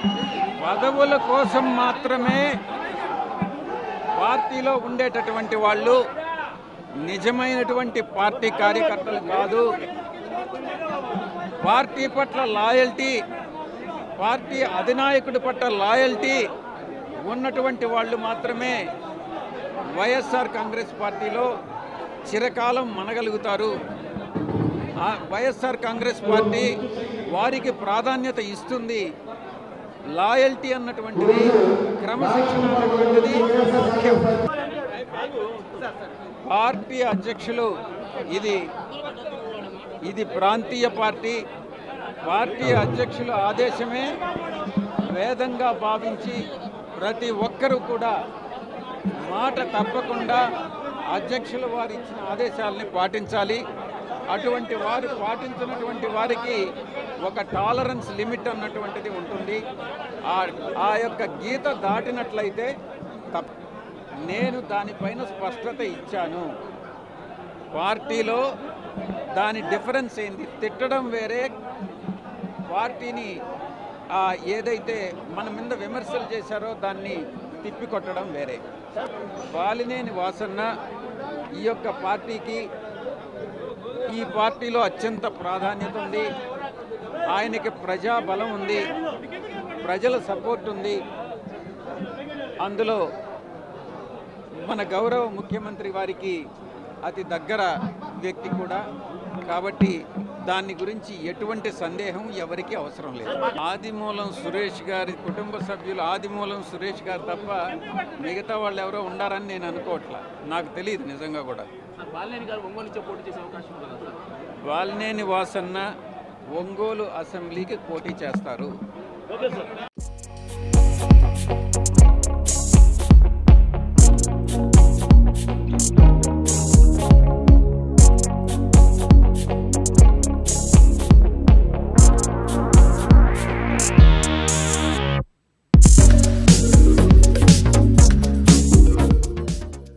పదవుల కోసం మాత్రమే పార్టీలో ఉండేటటువంటి వాళ్ళు నిజమైనటువంటి పార్టీ కార్యకర్తలు కాదు పార్టీ పట్ల లాయల్టీ పార్టీ అధినాయకుడి పట్ల లాయల్టీ ఉన్నటువంటి వాళ్ళు మాత్రమే వైఎస్ఆర్ కాంగ్రెస్ పార్టీలో చిరకాలం మనగలుగుతారు ఆ వైఎస్ఆర్ కాంగ్రెస్ పార్టీ వారికి ప్రాధాన్యత ఇస్తుంది లాయల్టీ అన్నటువంటిది క్రమశిక్షణ అన్నటువంటిది ముఖ్యం పార్టీ అధ్యక్షులు ఇది ఇది ప్రాంతీయ పార్టీ పార్టీ అధ్యక్షుల ఆదేశమే వేదంగా భావించి ప్రతి ఒక్కరూ కూడా మాట తప్పకుండా అధ్యక్షుల వారు ఇచ్చిన ఆదేశాలని పాటించాలి అటువంటి వారు పాటించినటువంటి వారికి ఒక టాలరెన్స్ లిమిట్ అన్నటువంటిది ఉంటుంది ఆ ఆ యొక్క గీత దాటినట్లయితే తప్ నేను దానిపైన స్పష్టత ఇచ్చాను పార్టీలో దాని డిఫరెన్స్ ఏంది తిట్టడం వేరే పార్టీని ఆ, ఏదైతే మన మీద విమర్శలు చేశారో దాన్ని తిప్పికొట్టడం వేరే బాలినేని వాసన్న ఈ యొక్క పార్టీకి ఈ పార్టీలో అత్యంత ప్రాధాన్యత ఉంది ఆయనకి ప్రజా బలం ఉంది ప్రజల సపోర్ట్ ఉంది అందులో మన గౌరవ ముఖ్యమంత్రి వారికి అతి దగ్గర వ్యక్తి కూడా కాబట్టి దాని గురించి ఎటువంటి సందేహం ఎవరికీ అవసరం లేదు ఆదిమూలం సురేష్ గారి కుటుంబ సభ్యులు ఆదిమూలం సురేష్ గారు తప్ప మిగతా వాళ్ళు ఎవరో ఉండారని నేను అనుకోవట్లా నాకు తెలియదు నిజంగా కూడా సార్ బాలినేని గారు ఒంగోలు నుంచే పోటీ చేసే అవకాశం ఉంటుందా సార్ వాల్నేని వాసన్న ఒంగోలు అసెంబ్లీకి పోటీ చేస్తారు